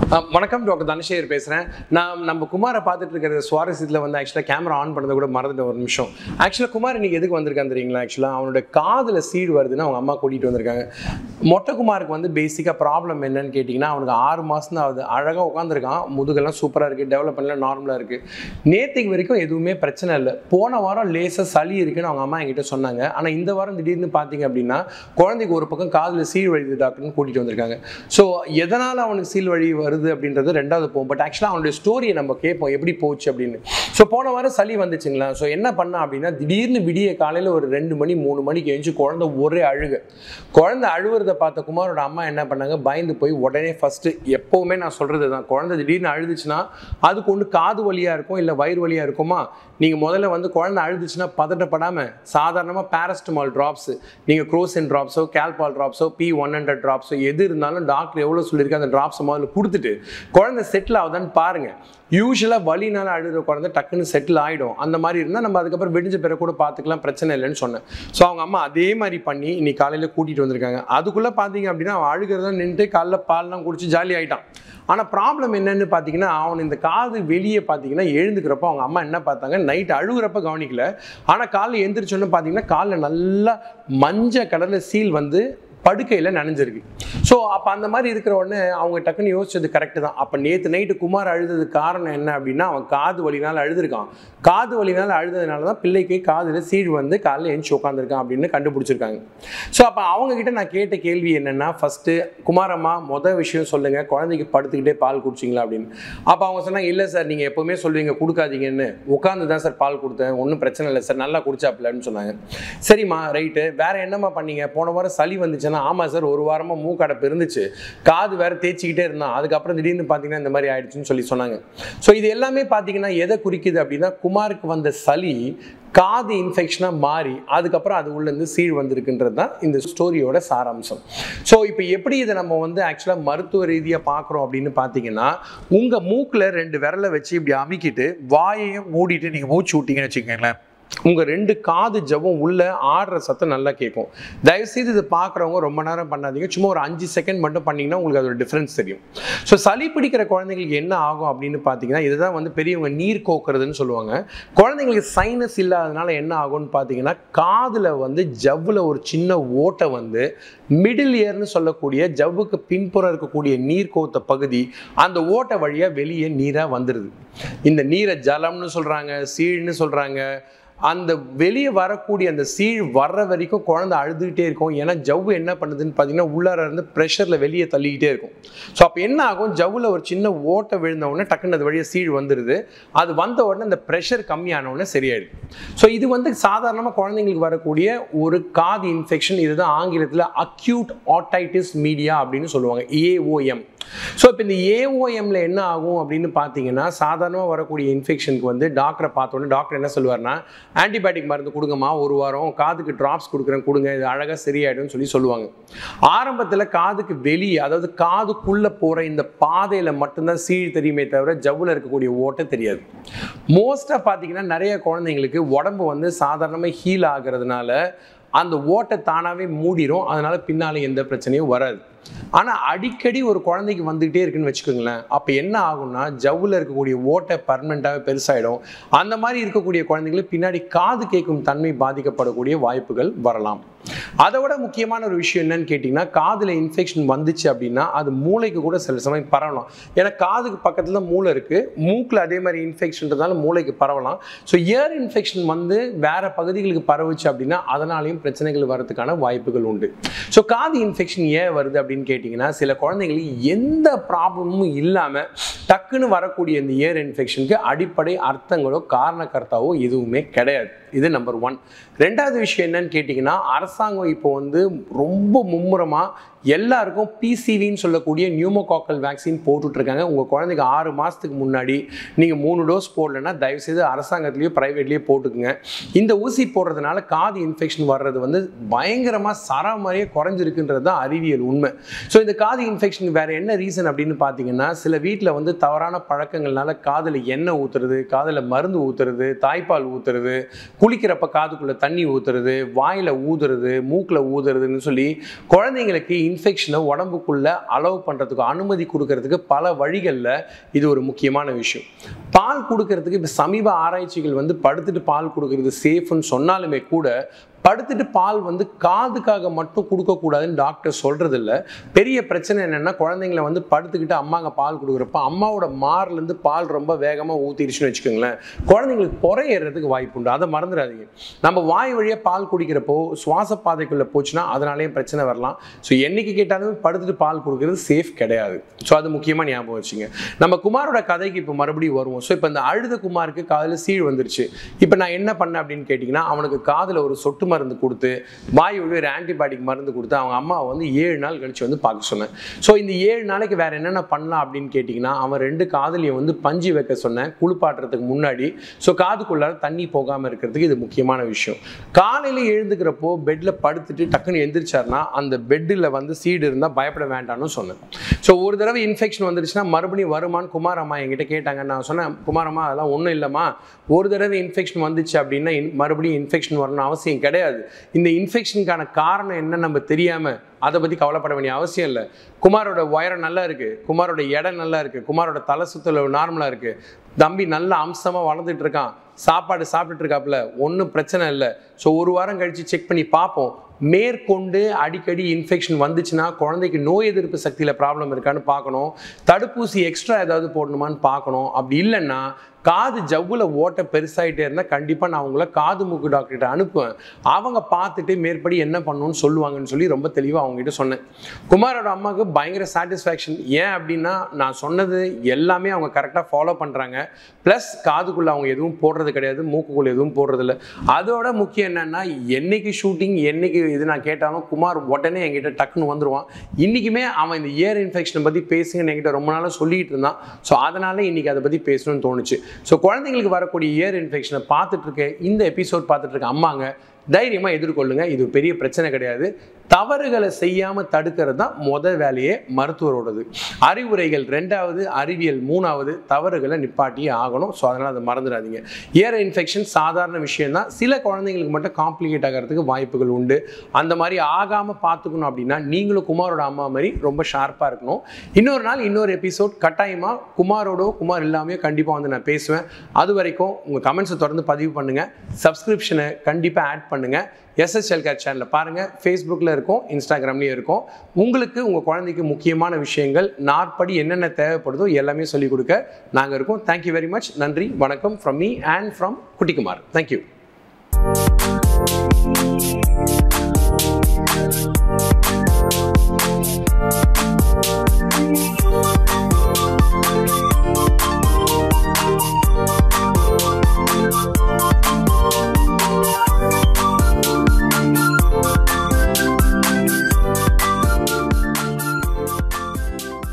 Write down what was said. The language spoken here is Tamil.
அஹ் வணக்கம் டாக்டர் தனசேகர் பேசுகிறேன் நான் நம்ம குமாரை பார்த்துட்டு இருக்கிற சுவாரஸ்யத்தில் வந்து ஆக்சுவலாக கேமரா ஆன் பண்ணதை கூட மறந்துட்டு ஒரு நிமிஷம் ஆக்சுவலாக குமார் இன்னைக்கு எதுக்கு வந்திருக்கான்னு தெரியுங்களா ஆக்சுவலாக அவனோட காதில் சீடு வருதுன்னு அவங்க அம்மா கூட்டிகிட்டு வந்திருக்காங்க மொட்டை குமாருக்கு வந்து பேசிக்காக ப்ராப்ளம் என்னன்னு கேட்டிங்கன்னா அவனுக்கு ஆறு மாதம் தான் ஆகுது அழகாக உட்காந்துருக்கான் முதுகெல்லாம் சூப்பராக இருக்குது டெவலப்மெண்ட்லாம் நார்மலாக இருக்குது நேற்றுக்கு வரைக்கும் எதுவுமே பிரச்சனை இல்லை போன வாரம் லேசாக சளி இருக்குன்னு அவங்க அம்மா என்கிட்ட சொன்னாங்க ஆனால் இந்த வாரம் திடீர்னு பார்த்தீங்க அப்படின்னா குழந்தைக்கு ஒரு பக்கம் காதில் சீல் வழிது டாக்டர்னு கூட்டிகிட்டு வந்திருக்காங்க ஸோ எதனால் அவனுக்கு சீல் வழி வருது அப்படின்றது ரெண்டாவது போகும் பட் ஆக்சுவலாக அவனுடைய ஸ்டோரியை நம்ம கேட்போம் எப்படி போச்சு அப்படின்னு ஸோ போன வாரம் சளி வந்துச்சுங்களா ஸோ என்ன பண்ணா அப்படின்னா திடீர்னு விடிய காலையில் ஒரு ரெண்டு மணி மூணு மணிக்கு எழுந்து குழந்தை ஒரே அழுகு குழந்தை அழுவுறத பார்த்த குமாரோட அம்மா என்ன பண்ணாங்க பயந்து போய் உடனே ஃபஸ்ட்டு எப்போவுமே நான் சொல்கிறது தான் குழந்தை திடீர்னு அழுதுச்சுன்னா அதுக்கு ஒன்று காது வலியாக இருக்கும் இல்லை வயிறு வலியாக இருக்குமா நீங்கள் முதல்ல வந்து குழந்தை அழுதுச்சுன்னா பதட்டப்படாமல் சாதாரணமாக பேரஸ்டமால் ட்ராப்ஸு நீங்கள் குரோசின் ட்ராப்ஸோ கேல்பால் ட்ராப்ஸோ பி ஒன் ஹண்ட்ரட் ட்ராப்ஸோ எது இருந்தாலும் டாக்டர் எவ்வளோ சொல்லியிருக்கு அந்த ட்ராப்ஸை முதல்ல கொடுத்துட்டு குழந்தை செட்டில் ஆகுதான்னு பாருங்கள் யூஸ்வலாக வலினால அழுகிற குழந்தை டக்குன்னு செட்டில் ஆகிடும் அந்த மாதிரி இருந்தால் நம்ம அதுக்கப்புறம் வெடிஞ்ச பிறகு கூட பார்த்துக்கலாம் பிரச்சனை இல்லைன்னு சொன்னேன் ஸோ அவங்க அம்மா அதே மாதிரி பண்ணி இன்னைக்கு காலையில் கூட்டிகிட்டு வந்திருக்காங்க அதுக்குள்ளே பார்த்தீங்க அப்படின்னா அவன் அழுகிறத நின்று காலைல பால்லாம் குடிச்சு ஜாலி ஆகிட்டான் ஆனால் ப்ராப்ளம் என்னன்னு பார்த்தீங்கன்னா அவன் இந்த காது வெளியே பார்த்தீங்கன்னா எழுந்துக்கிறப்ப அவங்க அம்மா என்ன பார்த்தாங்க நைட் அழுகுறப்ப கவனிக்கல ஆனால் காலைல எந்திரிச்சோன்னு பார்த்தீங்கன்னா காலில் நல்லா மஞ்சள் கலரில் சீல் வந்து படுக்கையில் நனைஞ்சிருக்கு ஸோ அப்போ அந்த மாதிரி இருக்கிற உடனே அவங்க டக்குன்னு யோசிச்சது கரெக்டு தான் அப்போ நேற்று நைட்டு குமார் அழுதது காரணம் என்ன அப்படின்னா அவன் காது வலினால அழுதுருக்கான் காது வலினால அழுததுனால தான் பிள்ளைக்கு காதில் சீழ் வந்து காலையில் எழுந்துச்சு உட்காந்துருக்கான் அப்படின்னு கண்டுபிடிச்சிருக்காங்க ஸோ அப்போ அவங்க கிட்ட நான் கேட்ட கேள்வி என்னென்னா ஃபஸ்ட்டு குமாரம்மா மொதல் விஷயம் சொல்லுங்கள் குழந்தைக்கு படுத்துக்கிட்டே பால் குடிச்சிங்களா அப்படின்னு அப்போ அவங்க சொன்னாங்க இல்லை சார் நீங்கள் எப்போவுமே சொல்லுவீங்க கொடுக்காதீங்கன்னு உட்காந்து தான் சார் பால் கொடுத்தேன் ஒன்றும் பிரச்சனை இல்லை சார் நல்லா குடிச்சாப்லன்னு சொன்னாங்க சரிம்மா ரைட்டு வேற என்னம்மா பண்ணீங்க போன வாரம் சளி வந்துச்சுன்னா ஆமாம் சார் ஒரு வாரமாக மூக்கடைப்பு இருந்துச்சு காது வேற தேய்ச்சிக்கிட்டே இருந்தான் அதுக்கப்புறம் திடீர்னு பார்த்தீங்கன்னா இந்த மாதிரி ஆயிடுச்சுன்னு சொல்லி சொன்னாங்க ஸோ இது எல்லாமே பார்த்தீங்கன்னா எதை குறிக்குது அப்படின்னா குமாருக்கு வந்த சளி காது இன்ஃபெக்ஷனாக மாறி அதுக்கப்புறம் அது உள்ளேருந்து சீழ் வந்திருக்குன்றது தான் இந்த ஸ்டோரியோட சாராம்சம் ஸோ இப்போ எப்படி இதை நம்ம வந்து ஆக்சுவலாக மருத்துவ ரீதியாக பார்க்குறோம் அப்படின்னு பார்த்தீங்கன்னா உங்கள் மூக்கில் ரெண்டு விரலை வச்சு இப்படி அமுக்கிட்டு வாயையும் மூடிட்டு நீங்கள் மூச்சு விட்டீங்கன்னு வச்சுக்கோங்களேன் உங்கள் ரெண்டு காது ஜவ்வும் உள்ள ஆடுற சத்தம் நல்லா கேட்கும் தயவுசெய்து இது பார்க்குறவங்க ரொம்ப நேரம் பண்ணாதீங்க சும்மா ஒரு அஞ்சு செகண்ட் மட்டும் பண்ணிங்கன்னா உங்களுக்கு அதோட டிஃப்ரென்ஸ் தெரியும் ஸோ சளி பிடிக்கிற குழந்தைங்களுக்கு என்ன ஆகும் அப்படின்னு பார்த்தீங்கன்னா இதுதான் வந்து பெரியவங்க நீர் கோக்குறதுன்னு சொல்லுவாங்க குழந்தைங்களுக்கு சைனஸ் இல்லாதனால என்ன ஆகும்னு பார்த்தீங்கன்னா காதில் வந்து ஜவ்வில் ஒரு சின்ன ஓட்டை வந்து மிடில் இயர்னு சொல்லக்கூடிய ஜவ்வுக்கு பின்புறம் இருக்கக்கூடிய நீர் கோத்த பகுதி அந்த ஓட்டை வழியாக வெளியே நீராக வந்துடுது இந்த நீரை ஜலம்னு சொல்கிறாங்க சீழ்னு சொல்கிறாங்க அந்த வெளியே வரக்கூடிய அந்த சீழ் வர்ற வரைக்கும் குழந்தை அழுதுகிட்டே இருக்கும் ஏன்னா ஜவ்வு என்ன பண்ணுதுன்னு பார்த்தீங்கன்னா உள்ளார இருந்து ப்ரெஷரில் வெளியே தள்ளிக்கிட்டே இருக்கும் ஸோ அப்போ என்ன ஆகும் ஜவ்வில் ஒரு சின்ன ஓட்டை விழுந்த உடனே டக்குன்னு அது வழியாக சீழ் வந்துடுது அது வந்த உடனே அந்த ப்ரெஷர் கம்மியான உடனே சரியாயிடுது ஸோ இது வந்து சாதாரணமாக குழந்தைங்களுக்கு வரக்கூடிய ஒரு காது இன்ஃபெக்ஷன் இதுதான் ஆங்கிலத்தில் அக்யூட் ஆட்டைட்டிஸ் மீடியா அப்படின்னு சொல்லுவாங்க ஏஓஎம் ஸோ இப்போ இந்த ஏஓஎம்ல என்ன ஆகும் அப்படின்னு பார்த்தீங்கன்னா சாதாரணமாக வரக்கூடிய இன்ஃபெக்ஷனுக்கு வந்து டாக்டரை பார்த்தோன்னே டாக்டர் என்ன சொல்லுவார்னா ஆன்டிபயோட்டிக் மருந்து கொடுங்கம்மா ஒரு வாரம் காதுக்கு ட்ராப்ஸ் கொடுக்குறேன் கொடுங்க இது அழகாக சரியாயிடும்னு சொல்லி சொல்லுவாங்க ஆரம்பத்தில் காதுக்கு வெளியே அதாவது காதுக்குள்ளே போகிற இந்த பாதையில் மட்டும்தான் சீழ் தெரியுமே தவிர ஜவ்வில் இருக்கக்கூடிய ஓட்டை தெரியாது மோஸ்ட்டாக பார்த்தீங்கன்னா நிறைய குழந்தைங்களுக்கு உடம்பு வந்து சாதாரணமாக ஹீல் ஆகிறதுனால அந்த ஓட்டை தானாகவே மூடிடும் அதனால பின்னால் எந்த பிரச்சனையும் வராது ஆனால் அடிக்கடி ஒரு குழந்தைக்கு வந்துகிட்டே இருக்குன்னு வச்சுக்கோங்களேன் அப்போ என்ன ஆகும்னா ஜவ்வில் இருக்கக்கூடிய ஓட்டை பர்மனெண்ட்டாகவே பெருசாயிடும் அந்த மாதிரி இருக்கக்கூடிய குழந்தைங்களுக்கு பின்னாடி காது கேட்கும் தன்மை பாதிக்கப்படக்கூடிய வாய்ப்புகள் வரலாம் அதை விட முக்கியமான ஒரு விஷயம் என்னன்னு கேட்டிங்கன்னா காதில் இன்ஃபெக்ஷன் வந்துச்சு அப்படின்னா அது மூளைக்கு கூட சில சமயம் பரவலாம் ஏன்னா காதுக்கு பக்கத்தில் தான் மூளை இருக்குது மூக்கில் அதே மாதிரி இன்ஃபெக்ஷன்றதால மூளைக்கு பரவலாம் ஸோ இயர் இன்ஃபெக்ஷன் வந்து வேற பகுதிகளுக்கு பரவுச்சு அப்படின்னா அதனாலையும் பிரச்சனைகள் வரதுக்கான வாய்ப்புகள் உண்டு ஸோ காது இன்ஃபெக்ஷன் ஏன் வருது அப்படின்னு கேட்டிங்கன்னா சில குழந்தைங்களுக்கு எந்த ப்ராப்ளமும் இல்லாமல் டக்குன்னு வரக்கூடிய இந்த இயர் இன்ஃபெக்ஷனுக்கு அடிப்படை அர்த்தங்களோ காரணக்கர்த்தாவோ எதுவுமே கிடையாது இது நம்பர் ஒன் ரெண்டாவது விஷயம் என்னன்னு கேட்டிங்கன்னா அரசாங்கம் இப்போ வந்து ரொம்ப மும்முரமாக எல்லாருக்கும் பிசிவின்னு சொல்லக்கூடிய நியூமோகாக்கல் வேக்சின் போட்டுட்ருக்காங்க உங்கள் குழந்தைக்கு ஆறு மாதத்துக்கு முன்னாடி நீங்கள் மூணு டோஸ் போடலைன்னா தயவுசெய்து அரசாங்கத்துலேயோ ப்ரைவேட்லேயோ போட்டுக்குங்க இந்த ஊசி போடுறதுனால காது இன்ஃபெக்ஷன் வர்றது வந்து பயங்கரமாக சரா மாதிரியே குறைஞ்சிருக்குன்றது தான் அறிவியல் உண்மை ஸோ இந்த காது இன்ஃபெக்ஷன் வேறு என்ன ரீசன் அப்படின்னு பார்த்தீங்கன்னா சில வீட்டில் வந்து தவறான பழக்கங்கள்னால காதில் எண்ணெய் ஊற்றுறது காதில் மருந்து ஊற்றுறது தாய்ப்பால் ஊற்றுறது குளிக்கிறப்ப காதுக்குள்ளே தண்ணி ஊற்றுறது வாயில் ஊதுறது மூக்கில் ஊதுறதுன்னு சொல்லி குழந்தைங்களுக்கு இன்ஃபெக்ஷனை உடம்புக்குள்ள அலோவ் பண்ணுறதுக்கு அனுமதி கொடுக்கறதுக்கு பல வழிகளில் இது ஒரு முக்கியமான விஷயம் பால் கொடுக்கறதுக்கு இப்போ சமீப ஆராய்ச்சிகள் வந்து படுத்துட்டு பால் கொடுக்கறது சேஃப்னு சொன்னாலுமே கூட படுத்துட்டு பால் வந்து காதுக்காக மட்டும் கொடுக்கக்கூடாதுன்னு டாக்டர் சொல்றது இல்ல பெரிய பிரச்சனை என்னன்னா குழந்தைங்கள வந்து படுத்துக்கிட்டு அம்மாங்க பால் கொடுக்குறப்ப அம்மாவோட மார்லேருந்து பால் ரொம்ப வேகமாக ஊற்றிடுச்சுன்னு வச்சுக்கோங்களேன் குழந்தைங்களுக்கு புறை ஏறுறதுக்கு வாய்ப்பு உண்டு அதை மறந்துடாதீங்க நம்ம வாய் வழியாக பால் குடிக்கிறப்போ சுவாச பாதைக்குள்ளே போச்சுன்னா அதனாலேயும் பிரச்சனை வரலாம் ஸோ என்னைக்கு கேட்டாலும் படுத்துட்டு பால் கொடுக்கறது சேஃப் கிடையாது ஸோ அது முக்கியமாக ஞாபகம் வச்சுங்க நம்ம குமாரோட கதைக்கு இப்போ மறுபடியும் வருவோம் ஸோ இப்போ இந்த அழுத குமாருக்கு காதில் சீழ் வந்துருச்சு இப்போ நான் என்ன பண்ணேன் அப்படின்னு கேட்டிங்கன்னா அவனுக்கு காதில் ஒரு சொட்டு மருந்து கொடுத்து வாய் வழி ஒரு ஆன்டிபயோட்டிக் மருந்து கொடுத்து அவங்க அம்மாவை வந்து ஏழு நாள் கழிச்சு வந்து பார்க்க சொன்னேன் ஸோ இந்த ஏழு நாளைக்கு வேற என்னென்ன பண்ணலாம் அப்படின்னு கேட்டிங்கன்னா அவன் ரெண்டு காதுலையும் வந்து பஞ்சு வைக்க சொன்னேன் குளிப்பாட்டுறதுக்கு முன்னாடி ஸோ காதுக்குள்ளார தண்ணி போகாமல் இருக்கிறதுக்கு இது முக்கியமான விஷயம் காலையில் எழுந்துக்கிறப்போ பெட்டில் படுத்துட்டு டக்குன்னு எந்திரிச்சாருன்னா அந்த பெட்டில் வந்து சீடு இருந்தால் பயப்பட வேண்டாம்னு சொன்னேன் ஸோ ஒரு தடவை இன்ஃபெக்ஷன் வந்துருச்சுன்னா மறுபடியும் வருமான்னு குமார் அம்மா என்கிட்ட கேட்டாங்க நான் சொன்னேன் குமார் அம்மா அதெல்லாம் ஒன்றும் இல்லைம்மா ஒரு தடவை இன்ஃபெக்ஷன் வந்துச்சு அப்படின்னா in- மறுபடியும் இன்ஃபெக்ஷன் வரணும் அவசியம் கிடையாது இந்த இன்ஃபெக்ஷனுக்கான காரணம் என்ன நம்ம தெரியாமல் அதை பற்றி கவலைப்பட வேண்டிய அவசியம் இல்லை குமாரோட உயரம் நல்லா இருக்கு குமாரோட எடை நல்லா இருக்கு குமாரோட தலை சுத்தல் நார்மலாக இருக்கு தம்பி நல்ல அம்சமாக வளர்ந்துட்டு இருக்கான் சாப்பாடு சாப்பிட்டுட்டு இருக்காப்புல ஒன்றும் பிரச்சனை இல்லை ஸோ ஒரு வாரம் கழிச்சு செக் பண்ணி பார்ப்போம் மேற்கொண்டு அடிக்கடி இன்ஃபெக்ஷன் வந்துச்சுன்னா குழந்தைக்கு நோய் எதிர்ப்பு சக்தியில் ப்ராப்ளம் இருக்கான்னு பார்க்கணும் தடுப்பூசி எக்ஸ்ட்ரா ஏதாவது போடணுமான்னு பார்க்கணும் அப்படி இல்லைன்னா காது ஜவ்வுல ஓட்டை பெருசாயிட்டே இருந்தால் கண்டிப்பாக நான் அவங்கள காது மூக்கு டாக்டர்கிட்ட அனுப்புவேன் அவங்க பார்த்துட்டு மேற்படி என்ன பண்ணணும்னு சொல்லுவாங்கன்னு சொல்லி ரொம்ப தெளிவாக அவங்ககிட்ட சொன்னேன் குமாரோட அம்மாவுக்கு பயங்கர சாட்டிஸ்ஃபேக்ஷன் ஏன் அப்படின்னா நான் சொன்னது எல்லாமே அவங்க கரெக்டாக ஃபாலோ பண்ணுறாங்க ப்ளஸ் காதுக்குள்ளே அவங்க எதுவும் போடுறது கிடையாது மூக்குக்குள்ளே எதுவும் போடுறதில்ல அதோட முக்கியம் என்னன்னா என்னைக்கு ஷூட்டிங் என்னைக்கு இது நான் கேட்டாலும் குமார் உடனே என்கிட்ட டக்குன்னு வந்துருவான் இன்றைக்குமே அவன் இந்த இயர் இன்ஃபெக்ஷனை பற்றி பேசுங்கன்னு என்கிட்ட ரொம்ப நாளாக சொல்லிட்டு இருந்தான் ஸோ அதனால இன்னைக்கு அதை பற்றி பேசணும்னு தோணுச்சு ஸோ குழந்தைங்களுக்கு வரக்கூடிய இயர் இன்ஃபெக்ஷனை பார்த்துட்டு இருக்க இந்த எபிசோட் பார்த்துட்டு இருக்க அம்மாங்க தைரியமாக எதிர்கொள்ளுங்க இது பெரிய பிரச்சனை கிடையாது தவறுகளை செய்யாமல் தடுக்கிறது தான் முத வேலையே மருத்துவரோடது அறிவுரைகள் ரெண்டாவது அறிவியல் மூணாவது தவறுகளை நிப்பாட்டியே ஆகணும் ஸோ அதனால் அதை மறந்துடாதீங்க இயர் இன்ஃபெக்ஷன் சாதாரண விஷயம் தான் சில குழந்தைங்களுக்கு மட்டும் காம்ப்ளிகேட் ஆகிறதுக்கு வாய்ப்புகள் உண்டு அந்த மாதிரி ஆகாமல் பார்த்துக்கணும் அப்படின்னா நீங்களும் குமாரோட அம்மா மாதிரி ரொம்ப ஷார்ப்பாக இருக்கணும் இன்னொரு நாள் இன்னொரு எபிசோட் கட்டாயமாக குமாரோடோ குமார் இல்லாமையோ கண்டிப்பாக வந்து நான் பேசுவேன் அது வரைக்கும் உங்கள் கமெண்ட்ஸை தொடர்ந்து பதிவு பண்ணுங்கள் சப்ஸ்கிரிப்ஷனை கண்டிப்பாக ஆட் பண்ணுங்கள் எஸ்எஸ்எல் கேர் சேனலில் பாருங்கள் ஃபேஸ்புக்கில் இருக்கும் இன்ஸ்டாகிராம்லேயும் இருக்கும் உங்களுக்கு உங்கள் குழந்தைக்கு முக்கியமான விஷயங்கள் நாற்படி என்னென்ன தேவைப்படுதோ எல்லாமே சொல்லிக் கொடுக்க நாங்கள் இருக்கோம் தேங்க்யூ வெரி மச் நன்றி வணக்கம் from me and from Kuttikumar thank you